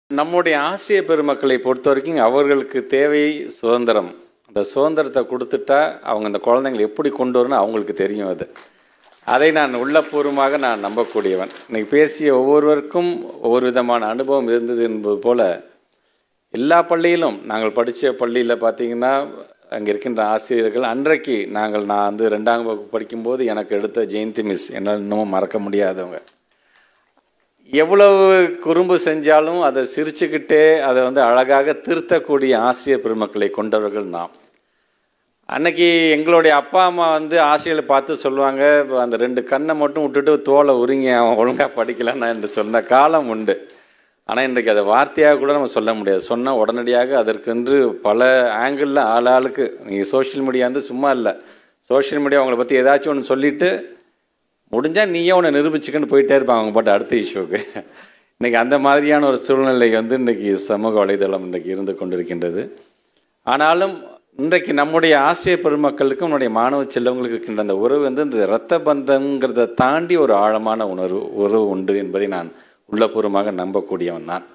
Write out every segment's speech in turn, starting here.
நம்முடைய ஆசிரிய பெருமக்களை பொறுத்த வரைக்கும் அவர்களுக்கு தேவை சுதந்திரம் அந்த சுதந்திரத்தை கொடுத்துட்டா அவங்க அந்த குழந்தைங்களை எப்படி கொண்டு வரணும் அவங்களுக்கு தெரியும் அது அதை நான் உள்ளபூர்வமாக நான் நம்பக்கூடியவன் இன்னைக்கு பேசிய ஒவ்வொருவருக்கும் ஒவ்வொரு விதமான அனுபவம் இருந்தது என்பது போல எல்லா பள்ளியிலும் நாங்கள் படித்த பள்ளியில் பார்த்தீங்கன்னா அங்கே இருக்கின்ற ஆசிரியர்கள் அன்றைக்கு நாங்கள் நான் வந்து ரெண்டாம் வகுப்பு படிக்கும்போது எனக்கு எடுத்த ஜெயந்தி மிஸ் என்னால் இன்னமும் மறக்க முடியாதவங்க எவ்வளவு குறும்பு செஞ்சாலும் அதை சிரிச்சுக்கிட்டே அதை வந்து அழகாக திருத்தக்கூடிய ஆசிரியர் பெருமக்களை கொண்டவர்கள் நாம் அன்னைக்கு எங்களுடைய அப்பா அம்மா வந்து ஆசிரியர்களை பார்த்து சொல்லுவாங்க அந்த ரெண்டு கண்ணை மட்டும் விட்டுட்டு தோலை உரிங்க அவன் ஒழுங்காக படிக்கலான்னு என்று சொன்ன காலம் உண்டு ஆனால் இன்றைக்கு அதை வார்த்தையாக கூட நம்ம சொல்ல முடியாது சொன்னால் உடனடியாக அதற்கென்று பல ஆங்கிளில் ஆள் ஆளுக்கு நீங்கள் சோஷியல் மீடியா வந்து சும்மா இல்லை சோஷியல் மீடியா அவங்கள பற்றி ஏதாச்சும் ஒன்று சொல்லிவிட்டு முடிஞ்சால் நீயே உன்னை நிரூபிச்சுக்கன்னு போயிட்டே இருப்பாங்க அவங்க பாட்டு அடுத்த இஷ்யூக்கு இன்றைக்கி அந்த மாதிரியான ஒரு சூழ்நிலை வந்து இன்றைக்கி சமூக வலைதளம் இன்றைக்கி இருந்து கொண்டிருக்கின்றது ஆனாலும் இன்றைக்கு நம்முடைய ஆசிரியர் பெருமக்களுக்கும் நம்முடைய மாணவ செல்வங்களுக்கு இருக்கின்ற அந்த உறவு வந்து இந்த இரத்த பந்தங்கிறத தாண்டி ஒரு ஆழமான உணர்வு உறவு உண்டு என்பதை நான் உள்ளபூர்வமாக நம்பக்கூடியவன் நான்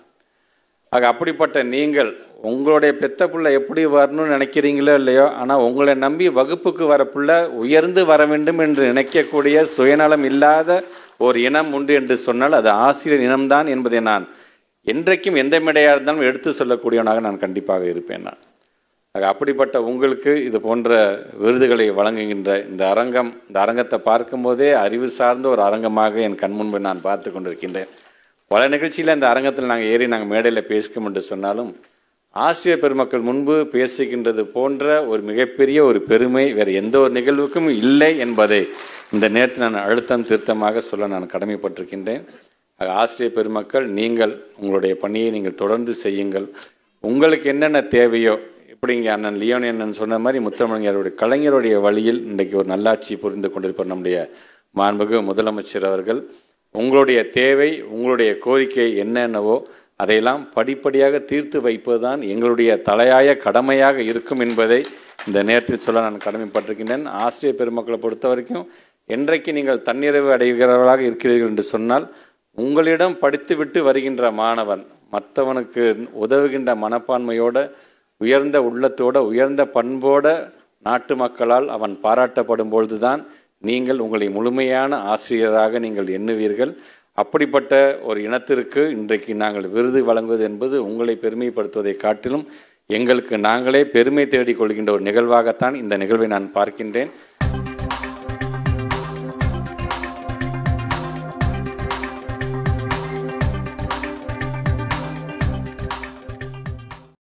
ஆக அப்படிப்பட்ட நீங்கள் உங்களுடைய பெத்த புள்ள எப்படி வரணும்னு நினைக்கிறீங்களோ இல்லையோ ஆனால் உங்களை நம்பி வகுப்புக்கு வர புள்ள உயர்ந்து வர வேண்டும் என்று நினைக்கக்கூடிய சுயநலம் இல்லாத ஒரு இனம் உண்டு என்று சொன்னால் அது ஆசிரியர் இனம்தான் என்பதை நான் என்றைக்கும் எந்த மேடையாக இருந்தாலும் எடுத்து சொல்லக்கூடியவனாக நான் கண்டிப்பாக இருப்பேன் நான் ஆக அப்படிப்பட்ட உங்களுக்கு இது போன்ற விருதுகளை வழங்குகின்ற இந்த அரங்கம் இந்த அரங்கத்தை பார்க்கும்போதே அறிவு சார்ந்த ஒரு அரங்கமாக என் கண் முன்பு நான் பார்த்து கொண்டிருக்கின்றேன் பல நிகழ்ச்சியில் இந்த அரங்கத்தில் நாங்கள் ஏறி நாங்கள் மேடையில் பேசிக்கோம் என்று சொன்னாலும் ஆசிரியர் பெருமக்கள் முன்பு பேசுகின்றது போன்ற ஒரு மிகப்பெரிய ஒரு பெருமை வேறு எந்த ஒரு நிகழ்வுக்கும் இல்லை என்பதை இந்த நேரத்தில் நான் அழுத்தம் திருத்தமாக சொல்ல நான் கடமைப்பட்டிருக்கின்றேன் ஆக ஆசிரியர் பெருமக்கள் நீங்கள் உங்களுடைய பணியை நீங்கள் தொடர்ந்து செய்யுங்கள் உங்களுக்கு என்னென்ன தேவையோ இப்படி இங்கே அண்ணன் லியோனி அண்ணன் சொன்ன மாதிரி முத்தமிழருடைய கலைஞருடைய வழியில் இன்றைக்கு ஒரு நல்லாட்சி புரிந்து கொண்டிருப்பார் நம்முடைய மாண்புகு முதலமைச்சர் அவர்கள் உங்களுடைய தேவை உங்களுடைய கோரிக்கை என்னென்னவோ அதையெல்லாம் படிப்படியாக தீர்த்து வைப்பதுதான் எங்களுடைய தலையாய கடமையாக இருக்கும் என்பதை இந்த நேரத்தில் சொல்ல நான் கடமைப்பட்டிருக்கின்றேன் ஆசிரியர் பெருமக்களை பொறுத்த வரைக்கும் என்றைக்கு நீங்கள் தன்னிறைவு அடைகிறவர்களாக இருக்கிறீர்கள் என்று சொன்னால் உங்களிடம் படித்துவிட்டு வருகின்ற மாணவன் மற்றவனுக்கு உதவுகின்ற மனப்பான்மையோட உயர்ந்த உள்ளத்தோட உயர்ந்த பண்போட நாட்டு மக்களால் அவன் பாராட்டப்படும் பொழுதுதான் நீங்கள் உங்களை முழுமையான ஆசிரியராக நீங்கள் எண்ணுவீர்கள் அப்படிப்பட்ட ஒரு இனத்திற்கு இன்றைக்கு நாங்கள் விருது வழங்குவது என்பது உங்களை பெருமைப்படுத்துவதை காட்டிலும் எங்களுக்கு நாங்களே பெருமை தேடிக் கொள்கின்ற ஒரு நிகழ்வாகத்தான் இந்த நிகழ்வை நான் பார்க்கின்றேன்